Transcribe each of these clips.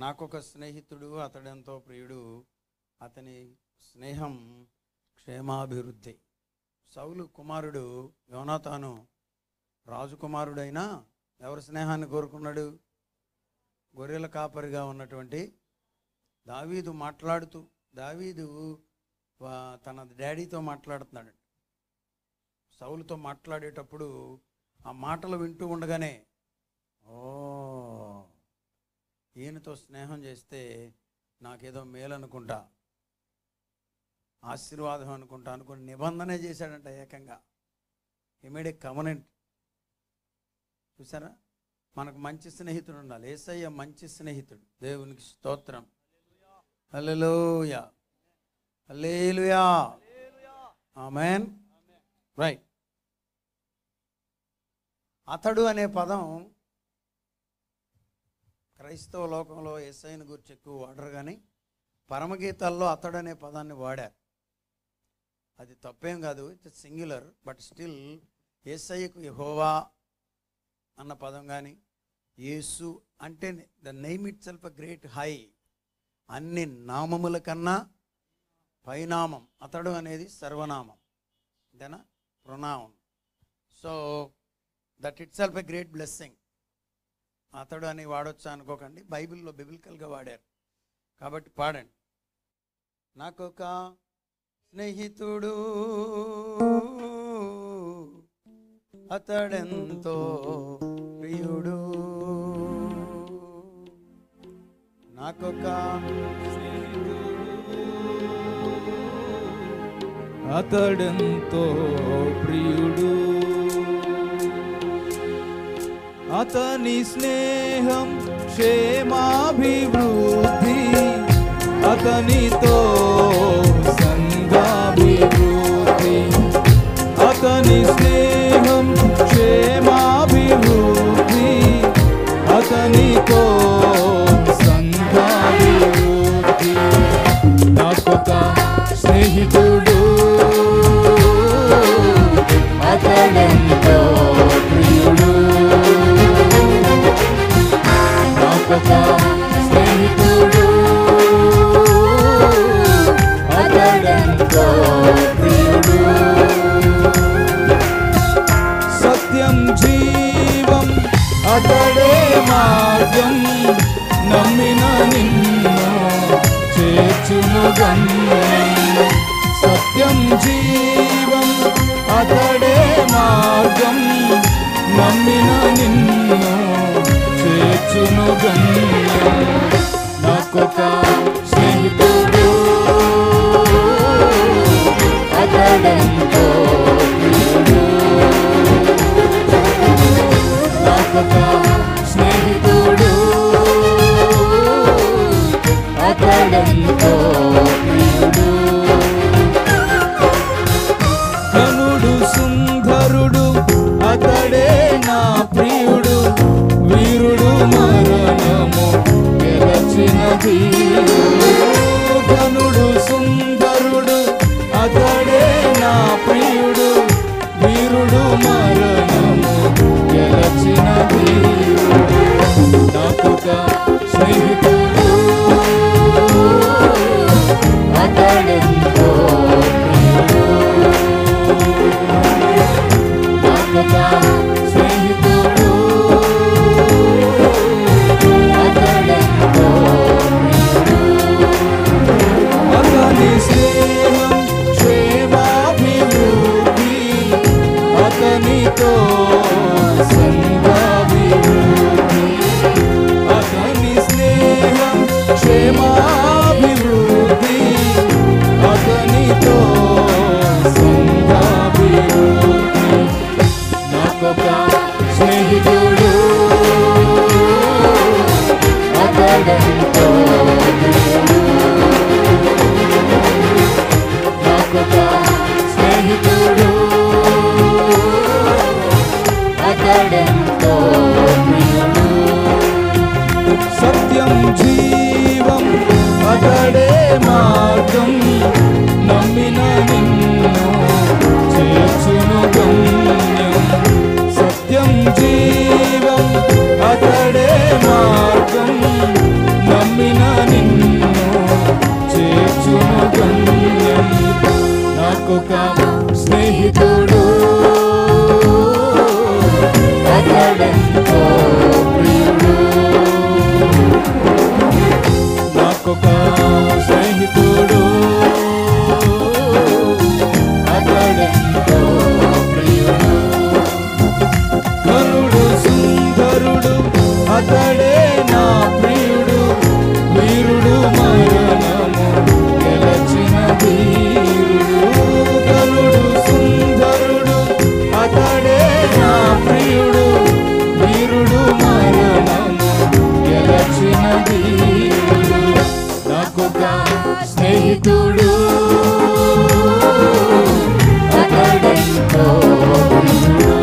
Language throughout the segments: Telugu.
నాకొక స్నేహితుడు అతడెంతో ప్రియుడు అతని స్నేహం క్షేమాభివృద్ధి సౌలు కుమారుడు యోనాతాను రాజుకుమారుడైనా ఎవరి స్నేహాన్ని కోరుకున్నాడు గొర్రెల కాపరిగా ఉన్నటువంటి దావీదు మాట్లాడుతూ దావీదు వా- తన డాడీతో మాట్లాడుతున్నాడు సౌలుతో మాట్లాడేటప్పుడు ఆ మాటలు వింటూ ఉండగానే ఓ ఈయనతో స్నేహం చేస్తే నాకేదో మేలు అనుకుంటా ఆశీర్వాదం అనుకుంటా అనుకుని నిబంధనే చేశాడంట ఏకంగా ఇమీడియట్ కమనెంట్ చూసారా మనకు మంచి స్నేహితుడు ఉండాలి ఏసయ్య మంచి స్నేహితుడు దేవునికి స్తోత్రం హల్లెలూయ హల్లెలూయా ఆమెన్ రైట్ అతడు అనే పదం క్రైస్తవ లోకంలో ఎస్ఐని గురించి ఎక్కువ వాడరు కానీ పరమగీతాల్లో అతడు అనే పదాన్ని వాడారు అది తప్పేం కాదు ఇట్స్ సింగులర్ బట్ స్టిల్ ఏసయ్యకు యెహోవా అన్న పదం కానీ యేసు అంటే the name itself a great high అన్ని నామముల కన్నా పైనామం అతడు అనేది సర్వనామం అంతేనా ప్రొనామం so that itself a great blessing అతడు అని వాడొచ్చా అనుకోకండి బైబిల్లో బిబిలికల్గా వాడారు కాబట్టి పాడండి నాకొక స్నేహితుడు అతడెంతో ప్రియుడు నాకొక అతడెంతో ప్రియుడు అతని స్నేహం క్షేమాభివృద్ధి అతనితో సంగాభివృద్ధి అతని స్నేహం క్షేమాభివృద్ధి అతనితో సంగాభివృద్ధి నాకొక స్నేహితుడు అతడెంతో ప్రియుడు నాకొక స్నేహితుడు అతడెంతో ప్రియుడు సత్యం జీవం అతడే మార్గం నమ్మిన నిన్ను చేర్చును గమ్యం సత్యం జీవం అతడే మార్గం నమ్మిన నిన్ను చేర్చును గమ్యం నాకొక స్నేహితుడు అతడెంతో ప్రియుడు నాకొక స్నేహితుడు అతడెంతో ప్రియుడు ఘనుడు సుందరుడు అతడే నా ప్రియుడు వీరుడు మరణము గెలచిన ధీరుడు ఘనుడు సుందరుడు అతడే నా ప్రియుడు వీరుడు మరణము గెలచిన ధీరుడు నాకొక స్నేహితుడు అతడెంతో ప్రియుడు నాకొక స్నేహితుడు అతడెంతో ప్రియుడు అతని స్నేహం క్షేమాభివృద్ధి అతనితో సంగాభివృద్ధి అతని స్నేహం క్షేమాభివృద్ధి అతనితో సంగాభివృద్ధి నాకొక స్నేహితుడు అతడంతో నాకొక స్నేహితుడు అతడంతో ప్రియుడు సత్యం జీవం అతడే మార్గం నమ్మిన నిన్ను చేర్చును గమ్యం సత్యం జీవం అతడే మార్గం నమ్మిన నాకొక స్నేహితుడు అతడెంతో ప్రియుడు నాకొక స్నేహితుడు అతడెంతో ప్రియుడు కరుడు సుందరుడు అతడే నా ప్రియుడు వీరుడు మరణము గెలచిన వీరుడు కరుడు సుందరుడు అతడే నా ప్రియుడు వీరుడు మరణము గెలచిన వీరుడు నాకొక స్నేహితుడు అతడెంతో ప్రియుడు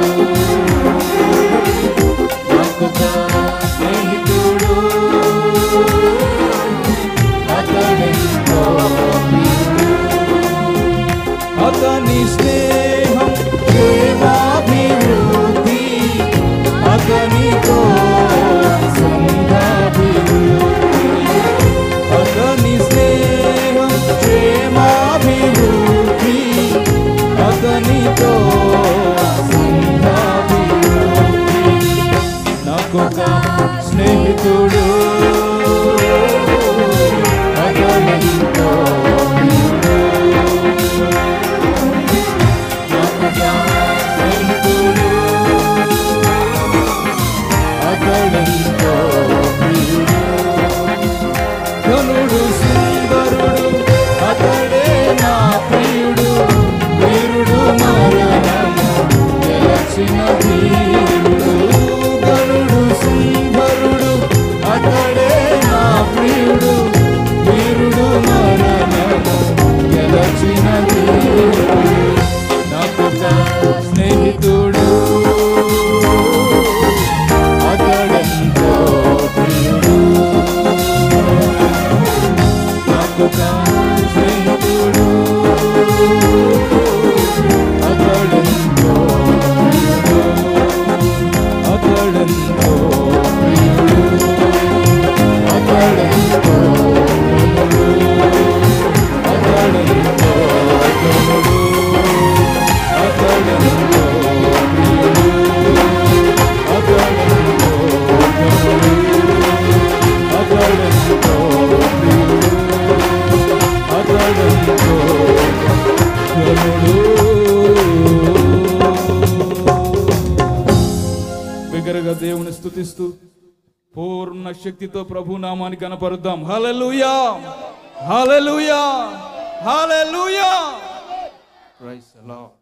నాకొక స్నేహితుడు అతడెంతో ప్రియుడు. అతని స్నేహం ప్రేమాభివృద్ధి అతనితో సంఘాభివృద్ధి అతని స్నేహం ప్రేమాభివృద్ధి అతనితో సంఘాభివృద్ధి నాకొక స్నేహితుడు అతనితో ప్రియుడు. నాకొక స్నేహితుడు అతనితో ప్రియుడు. ధనుడు సుందరుడు అతడే నా ప్రియుడు వీరుడు మరణము గెలచిన వీరుడు ధనుడు సుందరుడు అతడే నా ప్రియుడు వీరుడు మరణము గెలచిన వీరుడు నాకొక స్నేహితుడు అతడెంతో ప్రియుడు నాకొక స్నేహితుడు అతడెంతో ప్రియుడు అతడెంతో ప్రియుడు అతడెంతో ప్రియుడు అతడెంతో ప్రియుడు అతడెంతో ప్రియుడు అతడెంతో ప్రియుడు అతడెంతో ప్రియుడు అతడెంతో బిగ్గరగా దేవుని స్తుతిస్తూ పూర్ణ శక్తితో ప్రభు నామాన్ని కనపరుద్దాం hallelujah hallelujah hallelujah praise the lord